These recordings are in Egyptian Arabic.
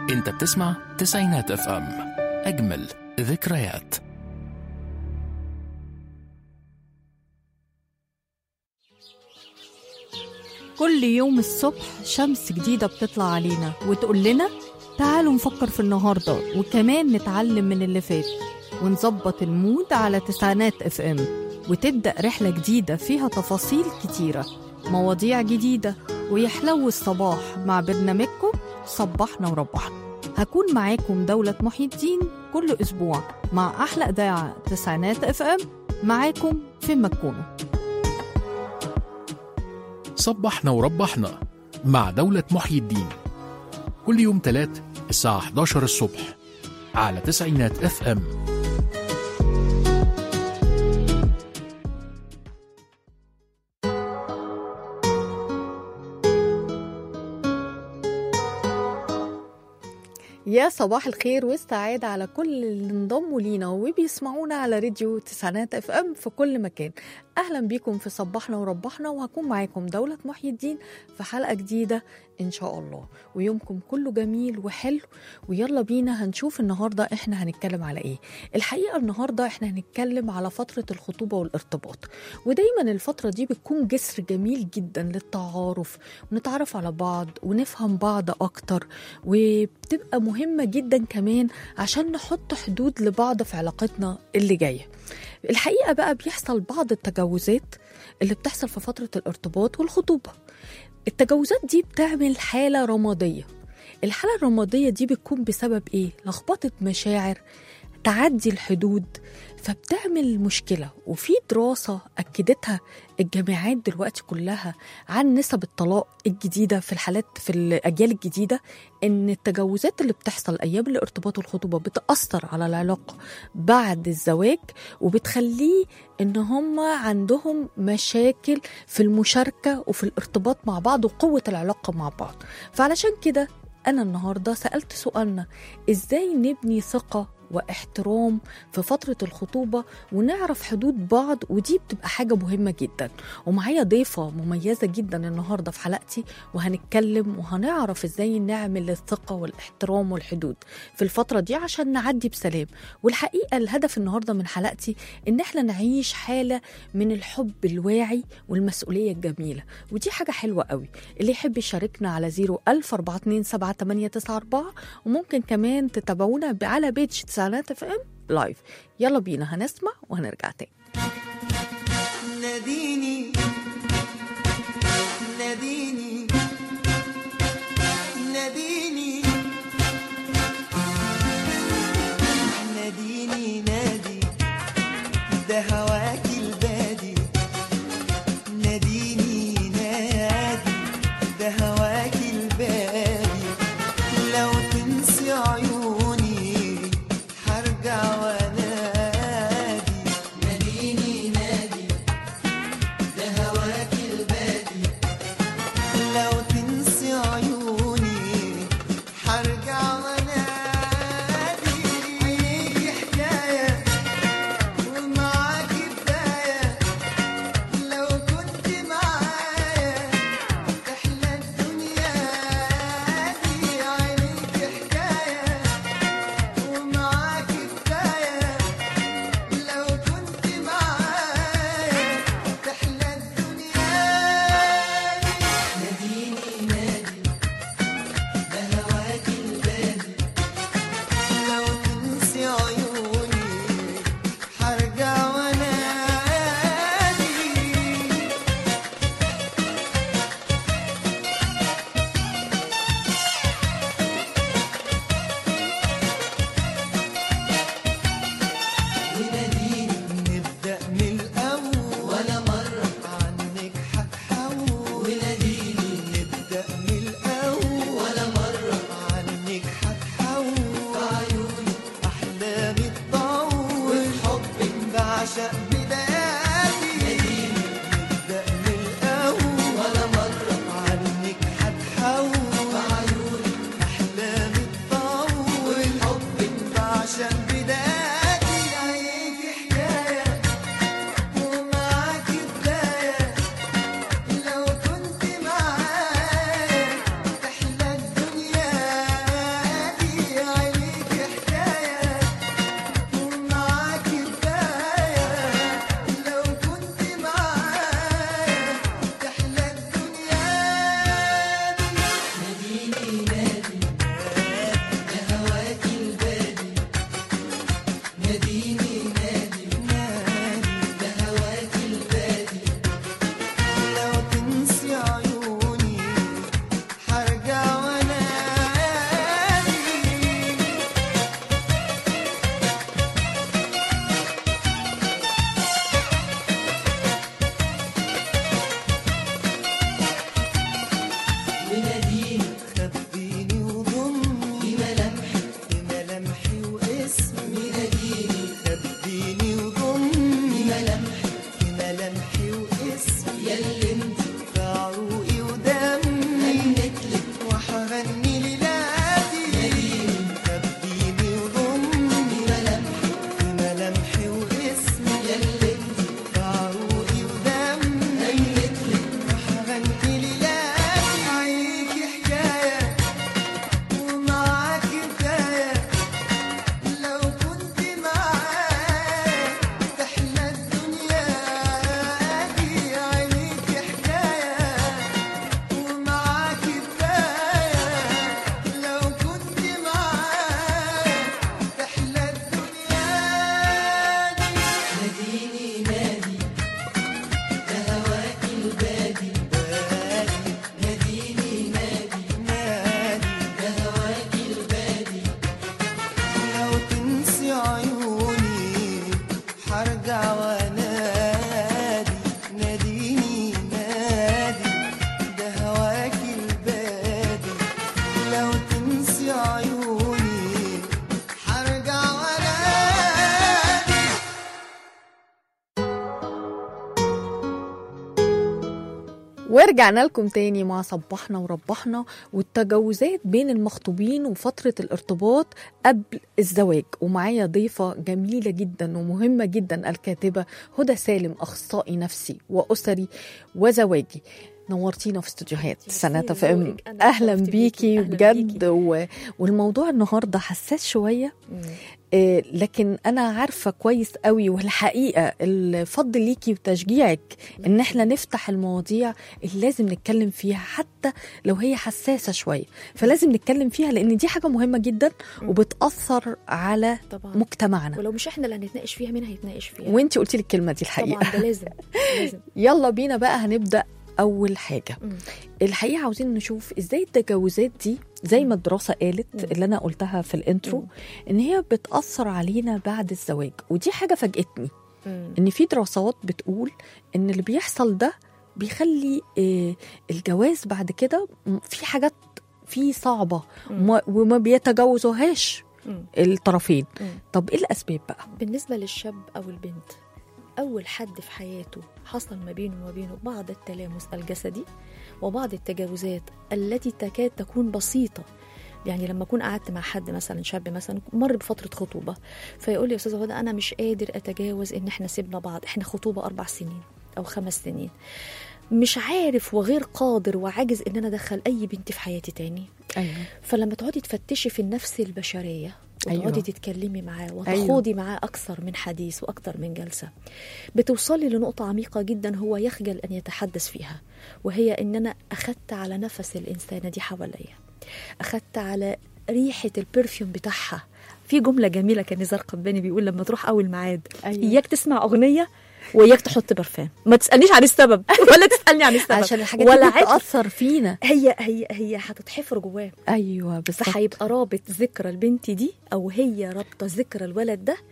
انت بتسمع تسعينات اف ام اجمل ذكريات كل يوم الصبح شمس جديدة بتطلع علينا وتقول لنا تعالوا نفكر في النهاردة وكمان نتعلم من اللي فات ونظبط المود على تسعينات اف ام وتبدأ رحلة جديدة فيها تفاصيل كتيرة مواضيع جديدة ويحلو الصباح مع برنامجكم صبحنا وربحنا هكون معاكم دولة محي الدين كل أسبوع مع أحلى إذاعة تسعينات اف ام معاكم فين ما تكونوا صبحنا وربحنا مع دولة محيي الدين كل يوم تلات الساعة 11 الصبح على تسعينات اف ام يا صباح الخير والسعادة على كل اللي انضموا لينا وبيسمعونا على راديو تسعينات اف ام في كل مكان اهلا بيكم في صبحنا وربحنا وهكون معاكم دولة محي الدين في حلقة جديدة ان شاء الله ويومكم كله جميل وحلو ويلا بينا هنشوف النهاردة احنا هنتكلم على ايه الحقيقة النهاردة احنا هنتكلم على فترة الخطوبة والارتباط ودايما الفترة دي بتكون جسر جميل جدا للتعارف ونتعرف على بعض ونفهم بعض اكتر وبتبقى مهمة جدا كمان عشان نحط حدود لبعض في علاقتنا اللي جاية الحقيقة بقى بيحصل بعض التجاوزات اللي بتحصل في فترة الارتباط والخطوبة التجاوزات دي بتعمل حالة رمادية الحالة الرمادية دي بتكون بسبب ايه؟ لخبطة مشاعر تعدي الحدود فبتعمل مشكلة وفي دراسة أكدتها الجامعات دلوقتي كلها عن نسب الطلاق الجديدة في الحالات في الأجيال الجديدة إن التجاوزات اللي بتحصل أيام الارتباط والخطوبة بتأثر على العلاقة بعد الزواج وبتخليه إن هم عندهم مشاكل في المشاركة وفي الارتباط مع بعض وقوة العلاقة مع بعض فعلشان كده أنا النهاردة سألت سؤالنا إزاي نبني ثقة واحترام في فترة الخطوبة ونعرف حدود بعض ودي بتبقى حاجة مهمة جدا ومعايا ضيفة مميزة جدا النهاردة في حلقتي وهنتكلم وهنعرف ازاي نعمل الثقة والاحترام والحدود في الفترة دي عشان نعدي بسلام والحقيقة الهدف النهاردة من حلقتي ان احنا نعيش حالة من الحب الواعي والمسؤولية الجميلة ودي حاجة حلوة قوي اللي يحب يشاركنا على 010427894 وممكن كمان تتابعونا على بيج تسعينات اف ام لايف يلا بينا هنسمع وهنرجع تاني ناديني ناديني ناديني ناديني نادي ده هواك البادي ناديني نادي ده هواك البادي لو تنسي عيوني هرجع وانادي ناديني نادي ده ورجعنا لكم تاني مع صبحنا وربحنا والتجاوزات بين المخطوبين وفترة الارتباط قبل الزواج ومعايا ضيفة جميلة جدا ومهمة جدا الكاتبة هدى سالم أخصائي نفسي وأسري وزواجي نورتينا في استوديوهات ميرسي سنة في ام لذوقك. أنا اهلا اتشرفت بيكي بيكي. أهلاً بجد بيكي. و... والموضوع النهارده حساس شويه آه، لكن انا عارفه كويس قوي والحقيقه الفضل ليكي وتشجيعك ان احنا نفتح المواضيع اللي لازم نتكلم فيها حتى لو هي حساسه شويه فلازم نتكلم فيها لان دي حاجه مهمه جدا مم. وبتاثر على طبعا مجتمعنا ولو مش احنا اللي هنتناقش فيها مين هيتناقش فيها وانتي قلتي لي الكلمه دي الحقيقه طبعا ده لازم لازم يلا بينا بقى هنبدا اول حاجه مم. الحقيقه عاوزين نشوف ازاي التجاوزات دي زي ما الدراسه قالت مم. اللي انا قلتها في الانترو مم. ان هي بتاثر علينا بعد الزواج ودي حاجه فاجئتني مم. ان في دراسات بتقول ان اللي بيحصل ده بيخلي آه، الجواز بعد كده م- في حاجات فيه صعبه مم. وما- وما بيتجاوزوهاش مم. الطرفين مم. طب ايه الاسباب بقى بالنسبة للشاب أو البنت أول حد في حياته حصل ما بينه وما بينه بعض التلامس الجسدي وبعض التجاوزات التي تكاد تكون بسيطة يعني لما أكون قعدت مع حد مثلا شاب مثلا مر بفترة خطوبة فيقول لي يا أستاذة هدى أنا مش قادر أتجاوز إن إحنا سيبنا بعض إحنا خطوبة أربع سنين أو خمس سنين مش عارف وغير قادر وعاجز إن أنا أدخل أي بنت في حياتي تاني ايوه فلما تقعدي تفتشي في النفس البشريه وتقعدي أيوة. أيوة. تتكلمي معاه أيوة. وتخوضي معاه اكثر من حديث واكثر من جلسه بتوصلي لنقطه عميقه جدا هو يخجل ان يتحدث فيها وهي ان انا اخدت على نفس الانسانه دي حواليا اخدت على ريحه البرفيوم بتاعها في جمله جميله كان نزار قباني بيقول لما تروح اول ميعاد أيوة. اياك تسمع اغنيه واياك تحط برفان ما تسالنيش عن السبب ولا تسالني عن السبب عشان الحاجات ولا دي عد بتاثر فينا هي هي هي هتتحفر جواه ايوه بالظبط فهيبقى رابط ذكرى البنت دي او هي رابطه ذكرى الولد ده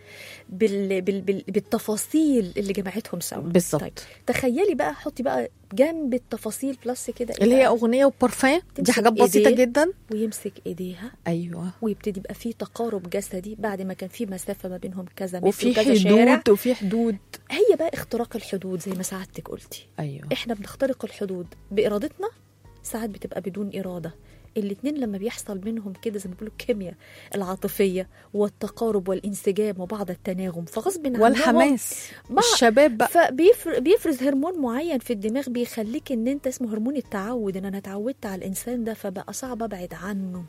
بال بال بال بالتفاصيل اللي جمعتهم سوا بالظبط. طيب تخيلي بقى حطي بقى جنب التفاصيل بلس كده إيه اللي هي بقى؟ اغنيه وبارفان دي تمسك حاجات بسيطه إيديه. جدا ويمسك ايديها ايوه ويبتدي يبقى في تقارب جسدي بعد ما كان في مسافه ما بينهم كذا متر وفي وكذا شارع حدود وفي حدود هي بقى اختراق الحدود زي ما سعادتك قلتي ايوه احنا بنخترق الحدود بارادتنا ساعات بتبقى بدون اراده الاتنين لما بيحصل بينهم كده زي ما بيقولوا الكيمياء العاطفيه والتقارب والانسجام وبعض التناغم فغصب عنهم والحماس مع- الشباب بقى فبيفرز هرمون معين في الدماغ بيخليك ان انت اسمه هرمون التعود ان انا اتعودت على الانسان ده فبقى صعب ابعد عنه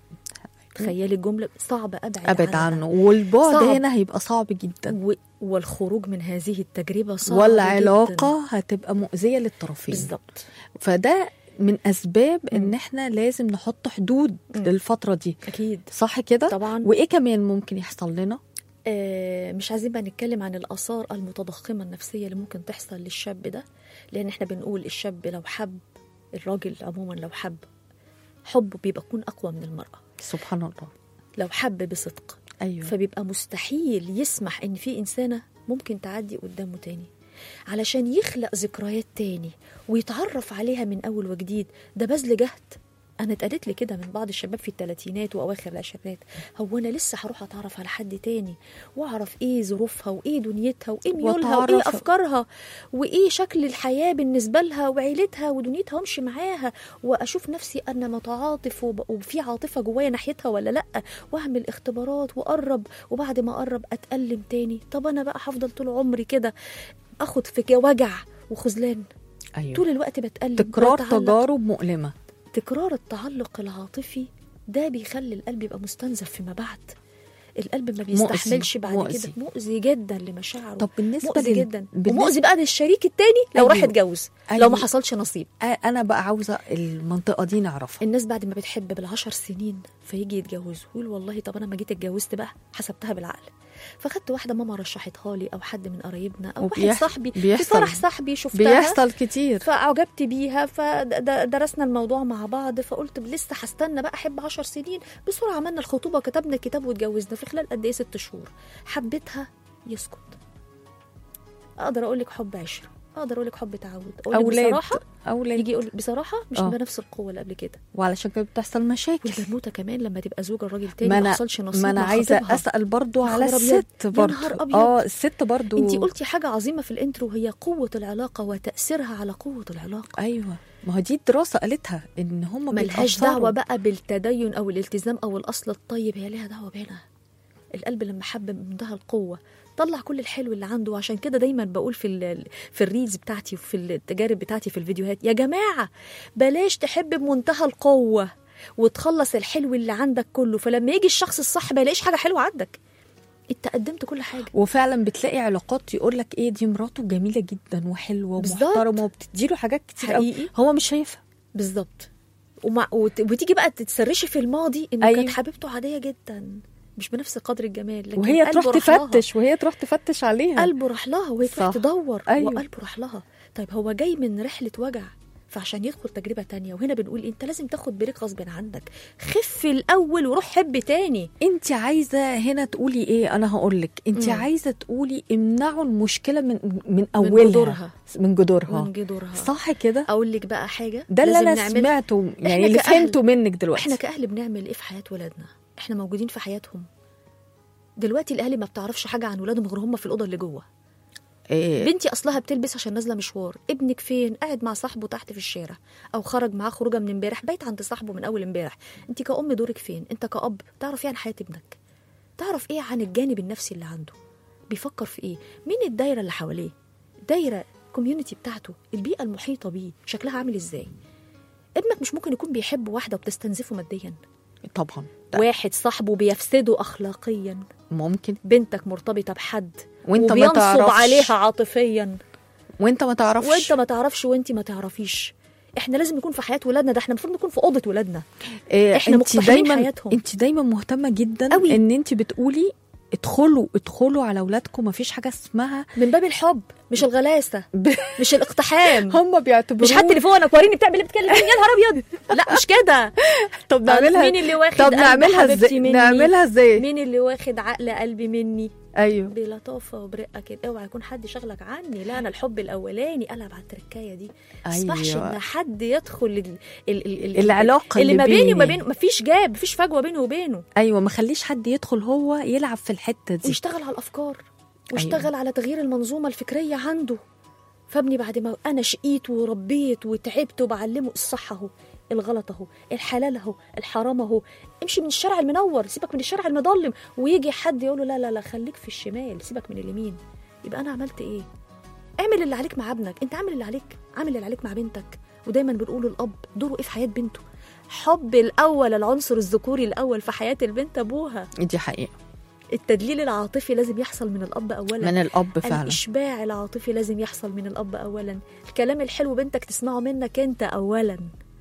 تخيلي الجمله صعب ابعد ابعد عنها. عنه والبعد صعب. هنا هيبقى صعب جدا و... والخروج من هذه التجربه صعب والعلاقه جداً. هتبقى مؤذيه للطرفين بالظبط فده من اسباب ان مم. احنا لازم نحط حدود مم. للفتره دي اكيد صح كده طبعا وايه كمان ممكن يحصل لنا آه، مش عايزين بقى نتكلم عن الآثار المتضخمة النفسية اللي ممكن تحصل للشاب ده لأن احنا بنقول الشاب لو حب الراجل عموما لو حب حبه بيبقى يكون أقوى من المرأة سبحان الله لو حب بصدق ايوه فبيبقى مستحيل يسمح إن في إنسانة ممكن تعدي قدامه تاني علشان يخلق ذكريات تاني ويتعرف عليها من أول وجديد ده بذل جهد أنا اتقالت لي كده من بعض الشباب في الثلاثينات وأواخر العشرينات هو أنا لسه هروح أتعرف على حد تاني وأعرف إيه ظروفها وإيه دنيتها وإيه ميولها وإيه وأتعرف- أفكارها وإيه شكل الحياة بالنسبة لها وعيلتها ودنيتها وأمشي معاها وأشوف نفسي أنا متعاطف وب- وفي عاطفة جوايا ناحيتها ولا لأ وأعمل اختبارات وأقرب وبعد ما أقرب أتألم تاني طب أنا بقى هفضل طول عمري كده أخد في ك- وجع وخذلان ايوه طول الوقت بتألم تكرار بتعلق. تجارب مؤلمه تكرار التعلق العاطفي ده بيخلي القلب يبقى مستنزف فيما بعد القلب ما بيستحملش بعد مؤذي. كده مؤذي جدا لمشاعره طب بالنسبه مؤذي لل- جدا بالنسبة- ومؤذي بقى للشريك التاني لو أيوه. راح يتجوز لو أيوه. ما حصلش نصيب آه، انا بقى عاوزه المنطقه دي نعرفها الناس بعد ما بتحب بالعشر سنين فيجي يتجوزوا يقول والله طب انا ما جيت اتجوزت بقى حسبتها بالعقل فخدت واحده ماما رشحتها لي او حد من قرايبنا او واحد وبيح- صاحبي في بيحصل- فرح صاحبي شفتها بيحصل كتير فأعجبت بيها فدرسنا الموضوع مع بعض فقلت لسه هستنى بقى أحب عشر سنين بسرعة عملنا الخطوبة وكتبنا الكتاب واتجوزنا في خلال قد إيه ست شهور حبيتها يسكت أقدر أقول لك حب عشرة أقدر أقول لك حب تعود أقول لك اولاد بصراحة اولاد يجي يقول بصراحة مش آه. بنفس القوة اللي قبل كده وعلشان كده بتحصل مشاكل والبنوتة كمان لما تبقى زوجة الراجل تاني ما ما أنا- حصلش نصيب ما انا مع عايزه خطيبها. اسال برضو يا على خبر أبيض. الست يا برضو نهار أبيض. اه الست برضو انت قلتي حاجة عظيمة في الانترو هي قوة العلاقة وتأثيرها على قوة العلاقة ايوه ما هو دي الدراسه قالتها ان هم ملهاش دعوه بقى بالتدين او الالتزام او الاصل الطيب هي ليها دعوه بهنا القلب لما حب بمنتهى القوه طلع كل الحلو اللي عنده عشان كده دايما بقول في ال- في الريلز بتاعتي وفي التجارب بتاعتي في الفيديوهات يا جماعه بلاش تحب بمنتهى القوه وتخلص الحلو اللي عندك كله فلما يجي الشخص الصح ما يلاقيش حاجه حلوه عندك انت قدمت كل حاجه وفعلا بتلاقي علاقات يقول لك ايه دي مراته جميله جدا وحلوه بالظبط. ومحترمه وبتديله حاجات كتير قوي حقيقي. هو مش شايفها بالظبط ومع وت... وتيجي بقى تتسرشي في الماضي انه أيوة. كانت حبيبته عاديه جدا مش بنفس قدر الجمال لكن وهي قلبه تروح راح لها. تفتش وهي تروح تفتش عليها قلبه راح لها وهي تروح صح. تدور أيوة. وقلبه راح لها طيب هو جاي من رحله وجع فعشان يدخل تجربه تانية وهنا بنقول انت لازم تاخد بريك غصب عنك خف الاول وروح حب تاني انت عايزه هنا تقولي ايه انا هقول لك انت مم. عايزه تقولي امنعوا المشكله من من اولها جذورها. من جذورها من جذورها صح كده اقول لك بقى حاجه ده اللي لازم انا نعمل- سمعته يعني اللي كأهل- فهمته منك دلوقتي احنا كاهل بنعمل ايه في حياه ولادنا احنا موجودين في حياتهم دلوقتي الاهالي ما بتعرفش حاجه عن ولادهم غير هم في الاوضه اللي جوه إيه بنتي اصلها بتلبس عشان نازله مشوار ابنك فين قاعد مع صاحبه تحت في الشارع او خرج معاه خروجه من امبارح بيت عند صاحبه من اول امبارح انت كأم دورك فين انت كأب تعرف ايه عن حياه ابنك تعرف ايه عن الجانب النفسي اللي عنده بيفكر في ايه مين الدايره اللي حواليه دايره كوميونتي بتاعته البيئه المحيطه بيه شكلها عامل ازاي ابنك مش ممكن يكون بيحب واحده وبتستنزفه ماديا طبعا ده واحد صاحبه بيفسده اخلاقيا ممكن بنتك مرتبطه بحد وانت ما وبينصب تعرفش. عليها عاطفيا وانت ما تعرفش وانت ما تعرفش وانت ما تعرفيش احنا لازم نكون في حياه ولادنا ده احنا المفروض نكون في اوضه ولادنا إيه إحنا انت مقتحمين دايما حياتهم. انت دايما مهتمه جدا قوي. ان انت بتقولي ادخلوا ادخلوا على اولادكم ما فيش حاجه اسمها من باب الحب مش الغلاسه مش الاقتحام هم بيعتبروه مش هات تليفونك وريني بتعمل ايه بتكلم مين يا نهار ابيض لا مش كده طب نعملها مين اللي واخد طب قلب نعملها حبيبتي ازاي مني؟ نعملها ازاي مين اللي واخد عقل قلبي مني ايوه بلطافه وبرقه كده اوعى يكون حد شغلك عني لا انا الحب الاولاني قلب على التركايه دي ما اسمحش أيوة. ان حد يدخل ال... ال... ال... ال... العلاقة اللي اللي ما بيني وما بيني. بينه مفيش جاب مفيش فجوه بينه وبينه ايوه ما خليش حد يدخل هو يلعب في الحته دي ويشتغل على الافكار ويشتغل أيوة. على تغيير المنظومه الفكريه عنده فابني بعد ما انا شقيت وربيت وتعبت وبعلمه الصح اهو الغلط اهو الحلال اهو الحرام اهو امشي من الشارع المنور سيبك من الشارع المظلم ويجي حد يقول له لا لا لا خليك في الشمال سيبك من اليمين يبقى انا عملت ايه اعمل اللي عليك مع ابنك انت عامل اللي عليك عامل اللي عليك مع بنتك ودايما بنقول الاب دوره ايه في حياه بنته حب الاول العنصر الذكوري الاول في حياه البنت ابوها دي حقيقه التدليل العاطفي لازم يحصل من الاب اولا من الاب فعلا الاشباع العاطفي لازم يحصل من الاب اولا الكلام الحلو بنتك تسمعه منك انت اولا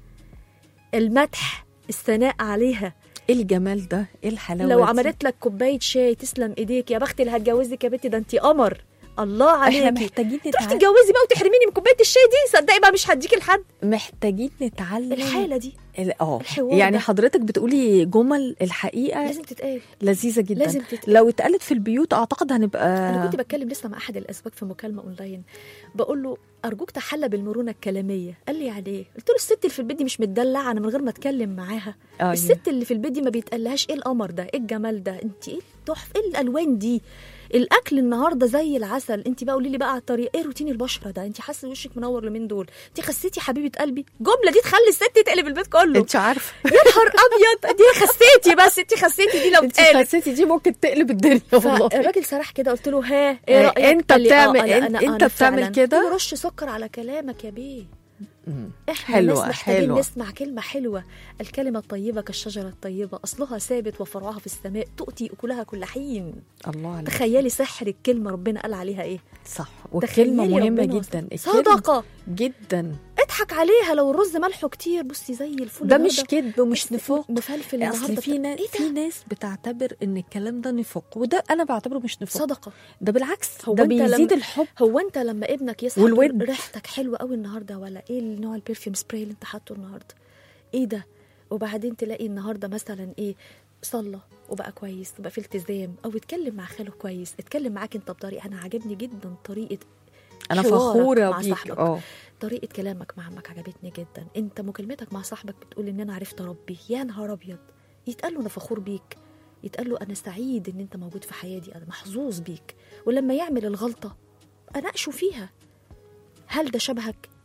المدح الثناء عليها ايه الجمال ده ايه الحلاوه لو دي؟ عملت لك كوبايه شاي تسلم ايديك يا بخت اللي هتجوزك يا بنتي ده انت قمر الله احنا عليكي محتاجين تروحي نتعلم تتجوزي بقى وتحرميني من كوبايه الشاي دي صدقي بقى مش هديكي لحد محتاجين نتعلم الحاله دي ال- اه الحوار يعني ده. حضرتك بتقولي جمل الحقيقه لازم تتقال لذيذه جدا لازم تتقال. لو اتقالت في البيوت اعتقد هنبقى انا كنت بتكلم لسه مع احد الازواج في مكالمه اونلاين بقول له ارجوك تحلى بالمرونه الكلاميه قال لي يعني ايه قلت له الست اللي في البيت دي مش متدلعه انا من غير ما اتكلم معاها أيوة. الست اللي في البيت دي ما بيتقالهاش ايه القمر ده ايه الجمال ده انت ايه التحف ايه الالوان دي الاكل النهارده زي العسل انت بقى قولي لي بقى على الطريقه ايه روتين البشره ده انت حاسه وشك منور اليومين دول انت خسيتي حبيبه قلبي الجمله دي تخلي الست تقلب البيت كله انت عارفه يا نهار ابيض دي خسيتي بس انت خسيتي دي لو انت اتقالت خسيتي دي ممكن تقلب الدنيا والله فالراجل سرح كده قلت له ها آه، ايه رايك انت قال لي بتعمل- لا، انت- انت أنا بتعمل فعلاً. كده؟ قلت له رش سكر على كلامك يا بيه مم. احنا حلوة، ناس محتاجين حلوة. نسمع كلمه حلوه الكلمه الطيبه كالشجره الطيبه اصلها ثابت وفرعها في السماء تؤتي اكلها كل حين الله عليك تخيلي سحر الكلمه ربنا قال عليها ايه صح تخيلي والكلمه مهمه ربنا جدا وصف- الكلمة صدقه جدا اضحك عليها لو الرز ملحه كتير بصي زي الفل ده النهاردة. مش كذب ومش نفاق مفلفل اصل النهارده في ناس ايه في ده ناس بتعتبر ان الكلام ده نفاق وده انا بعتبره مش نفاق صدقه ده بالعكس هو ده انت لما- بيزيد الحب هو انت لما ابنك يصحى والود. تقول ريحتك حلوه قوي النهارده ولا ايه النوع البرفيوم سبراي اللي انت حاطه النهارده ايه ده وبعدين تلاقي النهارده مثلا ايه صلى وبقى كويس وبقى في التزام او اتكلم مع خاله كويس اتكلم معاك انت بطريقه انا عجبني جدا طريقه انا حوارك فخوره مع بيك صاحبك. اه طريقه كلامك مع عمك عجبتني جدا انت مكالمتك مع صاحبك بتقول ان انا عرفت اربي يا نهار ابيض يتقال له انا فخور بيك يتقال له انا سعيد ان انت موجود في حياتي انا محظوظ بيك ولما يعمل الغلطه اناقشه فيها هل ده شبهك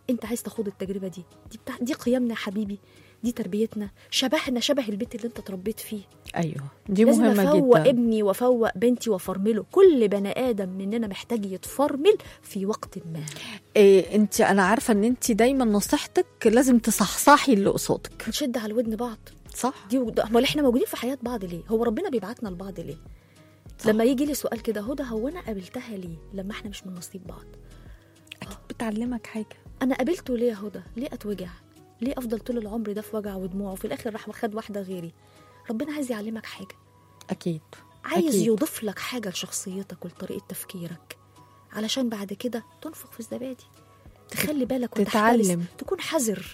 انت عايز تخوض التجربه دي دي بتاع دي قيمنا يا حبيبي دي تربيتنا شبهنا شبه البيت اللي انت اتربيت فيه ايوه دي لازم مهمه افوق جدا ابني وافوق بنتي وافرمله كل بني ادم مننا محتاج يتفرمل في وقت ما إيه انت انا عارفه ان انت دايما نصيحتك لازم تصحصحي اللي قصادك نشد على ودن بعض صح دي وده- امال احنا موجودين في حياه بعض ليه هو ربنا بيبعتنا لبعض ليه صح. لما يجي لي سؤال كده هدى هو انا قابلتها ليه لما احنا مش من نصيب بعض اكيد بتعلمك حاجه انا قابلته ليه يا هدى ليه اتوجع ليه افضل طول العمر ده في وجع ودموع وفي الاخر راح خد واحده غيري ربنا عايز يعلمك حاجه اكيد عايز أكيد. يضيف لك حاجه لشخصيتك ولطريقه تفكيرك علشان بعد كده تنفخ في الزبادي تخلي بالك وتحترس تتعلم. تكون حذر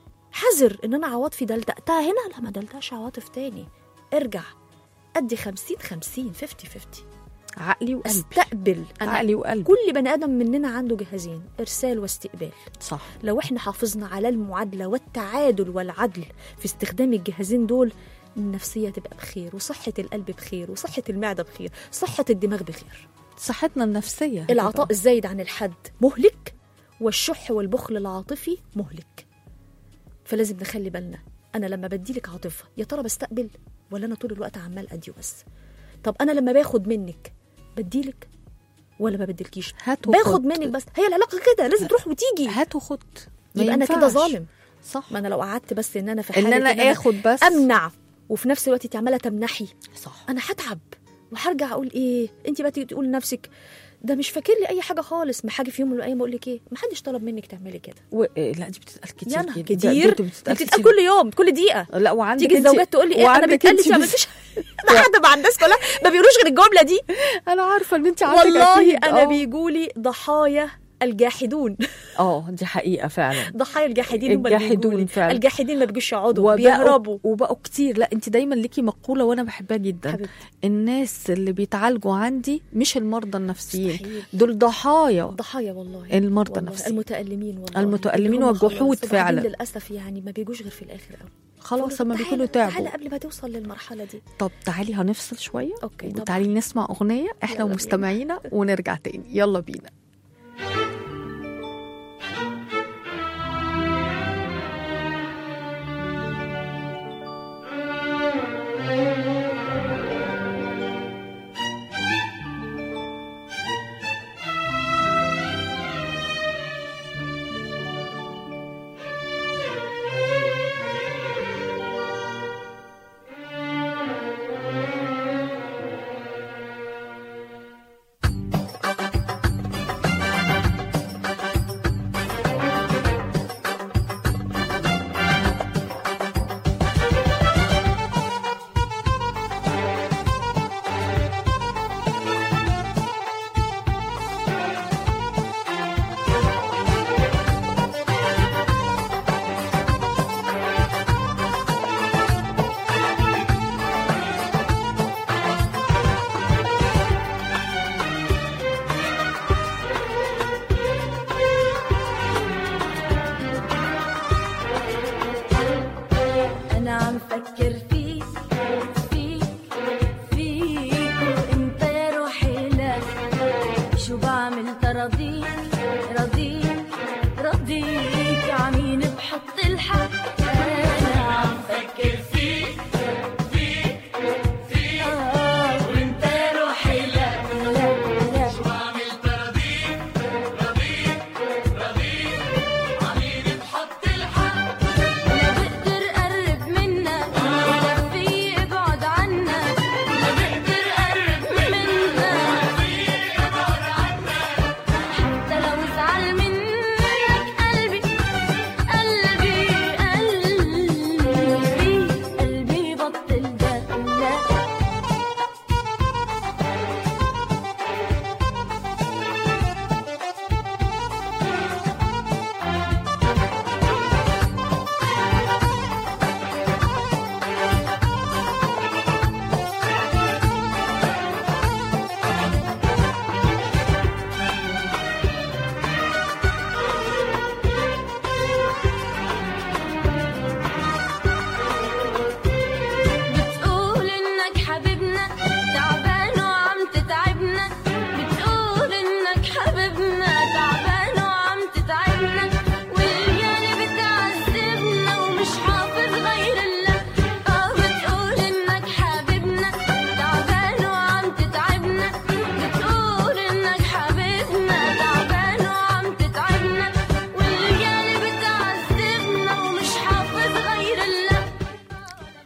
حذر ان انا عواطفي دلدقتها هنا لا ما دلدقش عواطف تاني ارجع ادي 50 50 50 50 عقلي وقلبي استقبل انا عقلي وقلبي كل بني ادم مننا عنده جهازين ارسال واستقبال صح لو احنا حافظنا على المعادله والتعادل والعدل في استخدام الجهازين دول النفسيه تبقى بخير وصحه القلب بخير وصحه المعده بخير صحه الدماغ بخير صحتنا النفسيه العطاء هتبقى- الزايد عن الحد مهلك والشح والبخل العاطفي مهلك فلازم نخلي بالنا انا لما بديلك عاطفه يا ترى بستقبل ولا انا طول الوقت عمال ادي بس طب انا لما باخد منك بديلك ولا ما بديلكيش هات وخد. باخد منك بس هي العلاقه كده لازم تروح وتيجي هات وخد ما يبقى انا كده ينفعش. ظالم صح ما انا لو قعدت بس ان انا في ان حاله انا اخد بس امنع وفي نفس الوقت انت عماله تمنحي صح انا هتعب وهرجع اقول ايه انت بقى تيجي تقول لنفسك ده مش فاكر لي اي حاجه خالص ما حاجه في يوم من الايام اقول لك ايه ما حدش طلب منك تعملي كده و... إيه، لا دي بتتقال كتير يا نهار جدا. كتير دي دي بتتقال بتتقال كتير. كل يوم كل دقيقه لا وعندك تيجي انت- الزوجات تقول لي ايه انا وعندك بتقلي انت ما بس- عملتش ده حد مع الناس كلها ما بيقولوش غير الجمله دي انا عارفه ان انت عندك والله أكيد. انا آه. بيجولي ضحايا الجاحدون اه دي حقيقه فعلا ضحايا الجاحدين هم اللي الجاحدون بيجولي. فعلا. الجاحدين ما بيجوش يقعدوا وبقوا بيهربوا وبقوا كتير لا انت دايما ليكي مقوله وانا بحبها جدا حبيبتي. الناس اللي بيتعالجوا عندي مش المرضى النفسيين مستحيل. دول ضحايا ضحايا والله المرضى والله النفسيين. المتألمين والله المتألمين اللي هم والجحود خلاص. وبعدين فعلا. للأسف يعني ما بيجوش غير في الآخر قوي خلاص لما تعالى- بيكونوا تعالى تعبوا قبل ما توصل للمرحلة دي طب تعالي هنفصل شويه أوكي، طبعا. وتعالي نسمع اغنيه احنا يلا بينا. ومستمعينا ونرجع تاني يلا بينا أنا عم فكر فيك فيك فيك وأنت يا روحي لك شو بعمل تراضيك راضيك راضيك عمين بحط الحق أنا عم فكر فيك فيك فيك آه وأنت يا روحي لك لك لك شو بعمل تراضيك راضيك راضيك عمين بحط الحق لا بقدر قرب منك ولا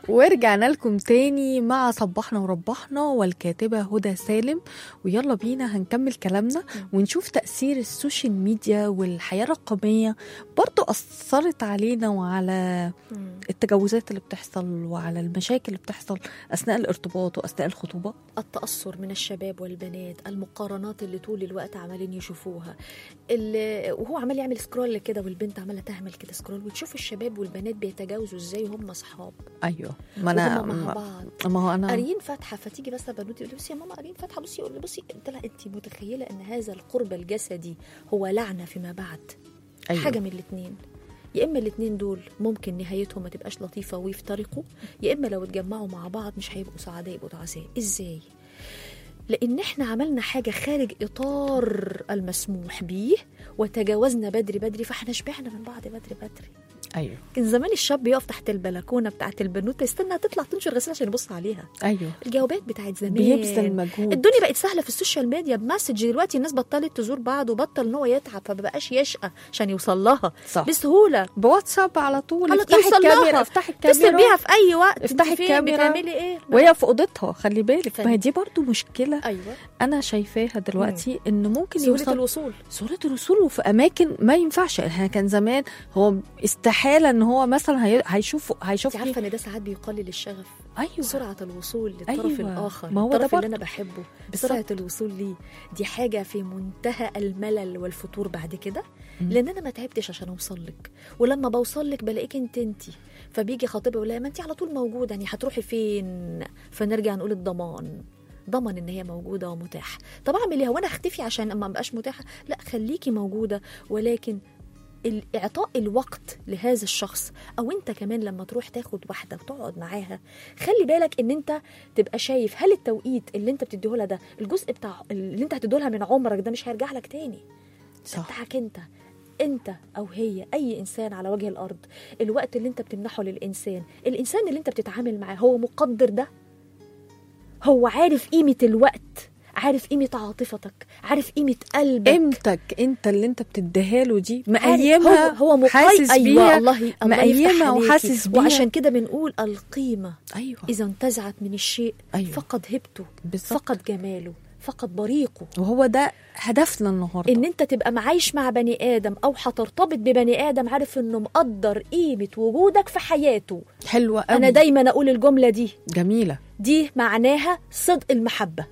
ورجعنا لكم تاني مع صبحنا وربحنا والكاتبة هدى سالم ويلا بينا هنكمل كلامنا ونشوف تأثير السوشيال ميديا والحياة الرقمية برضو أثرت علينا وعلى التجاوزات اللي بتحصل وعلى المشاكل اللي بتحصل أثناء الارتباط وأثناء الخطوبة التأثر من الشباب والبنات المقارنات اللي طول الوقت عمالين يشوفوها اللي وهو عمال يعمل سكرول كده والبنت عمالة تعمل كده سكرول وتشوف الشباب والبنات بيتجاوزوا ازاي هم اصحاب أيوه ما أنا وهم مع ما- بعض ما هو أنا قارين فاتحه فتيجي بس بنوتي تقول لي بصي يا ماما قارين فاتحه بصي يقول لي بصي قلت لها انت متخيله ان هذا القرب الجسدي هو لعنه فيما بعد أيوة. أيوة. حاجه من الاثنين يا اما الاثنين دول ممكن نهايتهم ما تبقاش لطيفه ويفترقوا يا اما لو اتجمعوا مع بعض مش هيبقوا سعداء يبقوا تعساء ازاي لان احنا عملنا حاجه خارج اطار المسموح بيه وتجاوزنا بدري بدري فاحنا شبعنا من بعض بدري بدري أيوه كان زمان الشاب يقف تحت البلكونه بتاعت البنوته يستنى تطلع تنشر غسيل عشان يبص عليها أيوه الجوابات بتاعت زمان بيبذل مجهود الدنيا بقت سهله في السوشيال ميديا بمسج دلوقتي الناس بطلت تزور بعض وبطل ان هو يتعب فمبقاش يشقى عشان يوصل لها صح. بسهوله بواتساب على طول على افتحي توصل الكاميرا لها افتحي تتصل الكاميرا بيها في اي وقت افتحي انت فين؟ الكاميرا. بتعملي ايه وهي في اوضتها خلي بالك ما هي فن. دي برضو مشكله ايوه انا شايفاها دلوقتي ان ممكن سهوله يوصل الوصول صورة الوصول وفي اماكن ما ينفعش احنا كان زمان هو استحاله ان هو مثلا هي... هيشوف هيشوف انت عارفه ان ده ساعات بيقلل الشغف ايوه سرعه الوصول للطرف أيوة. الاخر ما هو ده الطرف اللي برضه. انا بحبه بالظبط. سرعه الوصول ليه دي حاجه في منتهى الملل والفتور بعد كده مم. لان انا ما تعبتش عشان اوصل لك ولما بوصل لك بلاقيك انت انت فبيجي خطيبها يقول لها ما انت على طول موجوده يعني هتروحي فين فنرجع نقول الضمان ضمن ان هي موجوده ومتاحه طب اعمل ايه هو انا اختفي عشان اما مبقاش متاحه لا خليكي موجوده ولكن ال- اعطاء الوقت لهذا الشخص او انت كمان لما تروح تاخد واحده وتقعد معاها خلي بالك ان انت تبقى شايف هل التوقيت اللي انت بتديهولها ده الجزء بتاع اللي انت هتديهولها من عمرك ده مش هيرجع لك تاني صح بتاعك انت انت او هي اي انسان على وجه الارض الوقت اللي انت بتمنحه للانسان الانسان اللي انت بتتعامل معاه هو مقدر ده هو عارف قيمه الوقت عارف قيمه عاطفتك عارف قيمه قلبك قيمتك انت اللي انت بتديها له دي عارف مقيمها هو هو مقي... حاسس ايوه بيها الله الله يفتح مقيمها عليكي. وحاسس بيها وعشان كده بنقول القيمه ايوه اذا انتزعت من الشيء أيوة. فقد هبته بالظبط. فقد جماله فقد بريقه وهو ده هدفنا النهارده ان انت تبقى معايش مع بني ادم او هترتبط ببني ادم عارف انه مقدر قيمه وجودك في حياته حلوه قوي انا دايما اقول الجمله دي جميله دي معناها صدق المحبه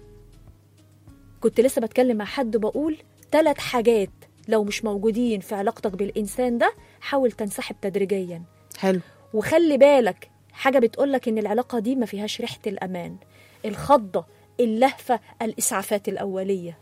كنت لسه بتكلم مع حد بقول ثلاث حاجات لو مش موجودين في علاقتك بالانسان ده حاول تنسحب تدريجيا حلو وخلي بالك حاجه بتقولك ان العلاقه دي ما فيهاش ريحه الامان الخضه اللهفه الاسعافات الاوليه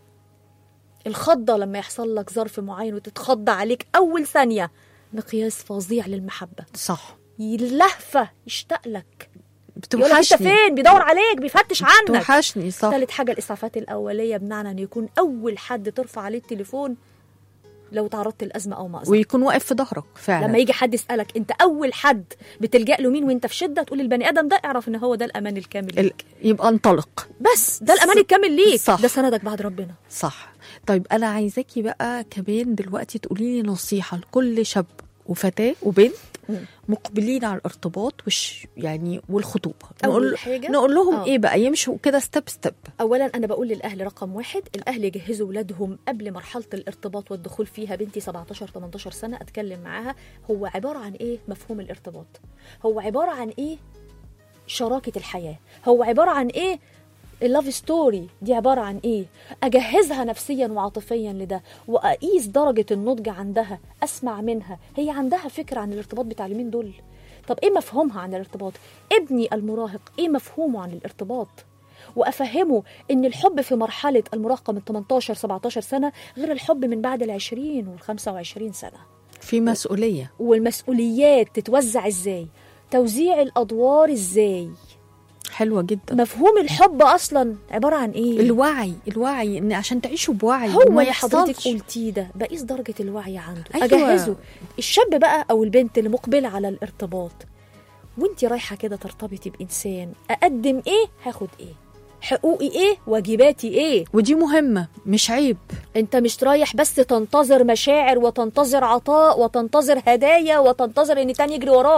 الخضه لما يحصل لك ظرف معين وتتخض عليك اول ثانيه مقياس فظيع للمحبه صح اللهفه يشتاق لك يقول لك انت بتوحشني فين بيدور عليك بيفتش عنك بتوحشني صح ثالث حاجه الاسعافات الاوليه بمعنى ان يكون اول حد ترفع عليه التليفون لو تعرضت لازمه او مأزق ويكون واقف في ظهرك فعلا لما يجي حد يسالك انت اول حد بتلجا له مين وانت في شده تقول البني ادم ده اعرف ان هو ده الامان الكامل ال... ليك يبقى انطلق بس ده الامان الكامل ليك صح. ده سندك بعد ربنا صح طيب انا عايزاكي بقى كمان دلوقتي تقولي لي نصيحه لكل شاب وفتاه وبنت مم. مقبلين على الارتباط وش يعني والخطوبه أول نقول حاجة- نقول لهم آه. ايه بقى يمشوا كده ستيب ستيب اولا انا بقول للاهل رقم واحد الاهل يجهزوا ولادهم قبل مرحله الارتباط والدخول فيها بنتي 17 18 سنه اتكلم معاها هو عباره عن ايه مفهوم الارتباط هو عباره عن ايه شراكه الحياه هو عباره عن ايه اللاف ستوري دي عباره عن ايه اجهزها نفسيا وعاطفيا لده واقيس درجه النضج عندها اسمع منها هي عندها فكره عن الارتباط بتاع اليومين دول طب ايه مفهومها عن الارتباط ابني المراهق ايه مفهومه عن الارتباط وافهمه ان الحب في مرحله المراهقه من 18 17 سنه غير الحب من بعد ال 20 وال 25 سنه في مسؤوليه والمسؤوليات تتوزع ازاي توزيع الادوار ازاي حلوه جدا مفهوم الحب اصلا عباره عن ايه الوعي الوعي ان عشان تعيشوا بوعي هو وما اللي حضرتك يحصلش قلتيه ده بقيس درجه الوعي عنده أيوة. اجهزه الشاب بقى او البنت اللي مقبله على الارتباط وانت رايحه كده ترتبطي بانسان اقدم ايه هاخد ايه حقوقي ايه واجباتي ايه ودي مهمه مش عيب انت مش رايح بس تنتظر مشاعر وتنتظر عطاء وتنتظر هدايا وتنتظر ان تاني يجري وراك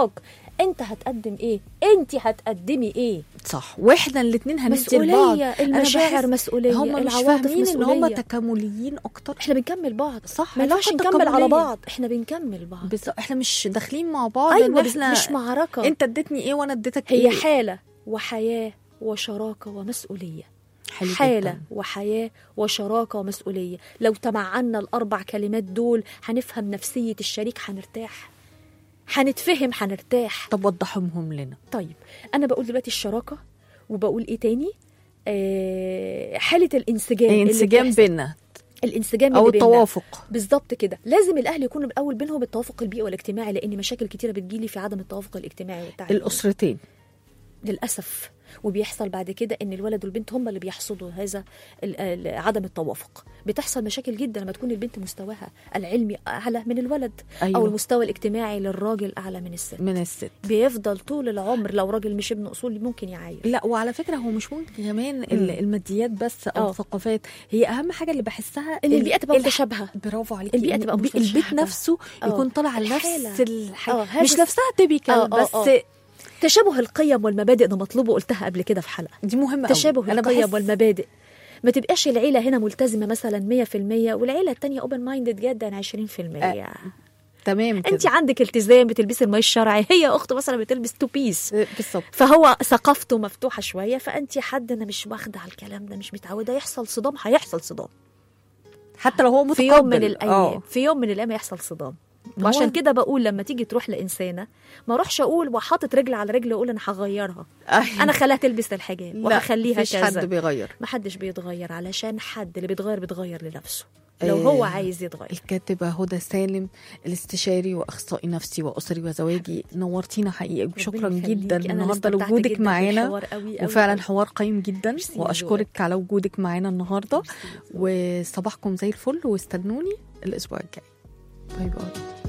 انت هتقدم ايه انت هتقدمي ايه صح واحنا الاثنين هندي لبعض مسؤوليه أنا المشاعر بحس مسؤوليه هم مش العواطف فاهمين ان هم مسؤولية. تكامليين اكتر احنا بنكمل بعض صح ما ينفعش علاقة نكمل على تكاملية. بعض احنا بنكمل بعض بس احنا مش داخلين مع بعض ايوه ان بس احنا مش معركه انت اديتني ايه وانا اديتك هي ايه حاله وحياه وشراكه ومسؤوليه حلو حالة جداً. وحياة وشراكة ومسؤولية لو تمعنا الأربع كلمات دول هنفهم نفسية الشريك هنرتاح هنتفهم هنرتاح طب وضحهم لنا طيب أنا بقول دلوقتي الشراكة وبقول إيه تاني آه حالة الانسجام اللي انسجام بيحصل. بينا الانسجام او اللي بيننا. التوافق بالظبط كده لازم الاهل يكونوا الاول بينهم التوافق البيئي والاجتماعي لان مشاكل كتيره بتجيلي في عدم التوافق الاجتماعي والتعليمي الاسرتين للاسف وبيحصل بعد كده ان الولد والبنت هم اللي بيحصدوا هذا ال- ال- عدم التوافق بتحصل مشاكل جدا لما تكون البنت مستواها العلمي اعلى من الولد أيوة. او المستوى الاجتماعي للراجل اعلى من الست من الست بيفضل طول العمر لو راجل مش ابن اصول ممكن يعاير لا وعلى فكره هو مش ممكن كمان ال- الماديات بس او آه. الثقافات هي اهم حاجه اللي بحسها ان ال- البيئه تبقى الح- متشابهه برافو عليكي البيئة إن تبقى البي- متشابهة. البيت نفسه آه. يكون طالع على الحالة. نفس الحاجه آه، هذا مش الس- نفسها تيبيكال آه، آه، بس آه. تشابه القيم والمبادئ ده مطلوب وقلتها قبل كده في حلقه دي مهمه أوي. تشابه أنا القيم بحس- والمبادئ ما تبقاش العيله هنا ملتزمه مثلا 100% والعيله التانية اوبن مايندد جدا 20% آه، تمام كده انت عندك التزام بتلبسي الماي الشرعي هي اخت مثلا بتلبس تو بيس بالظبط فهو ثقافته مفتوحه شويه فانت حد انا مش واخده على الكلام ده مش متعوده يحصل صدام هيحصل صدام حتى لو هو متقبل في يوم من الايام آه. في يوم من الايام يحصل صدام هو- وعشان كده بقول لما تيجي تروح لانسانه ما اروحش اقول وحاطط رجل على رجل اقول انا هغيرها أيوة. انا خليها تلبس الحجاب لا وهخليها مفيش كذا حد بيغير ما حدش بيتغير علشان حد اللي بيتغير بيتغير لنفسه لو آه، هو عايز يتغير الكاتبة هدى سالم الاستشاري وأخصائي نفسي وأسري وزواجي نورتينا حقيقي شكرا يخليكي. جدا أنا النهارده استمتعت لوجودك جداً معانا بالحوار قوي قوي وفعلا قوي. حوار قيم جدا ميرسي وأشكرك لذوقك. على وجودك معانا النهارده وصباحكم زي الفل واستنوني الأسبوع الجاي باي باي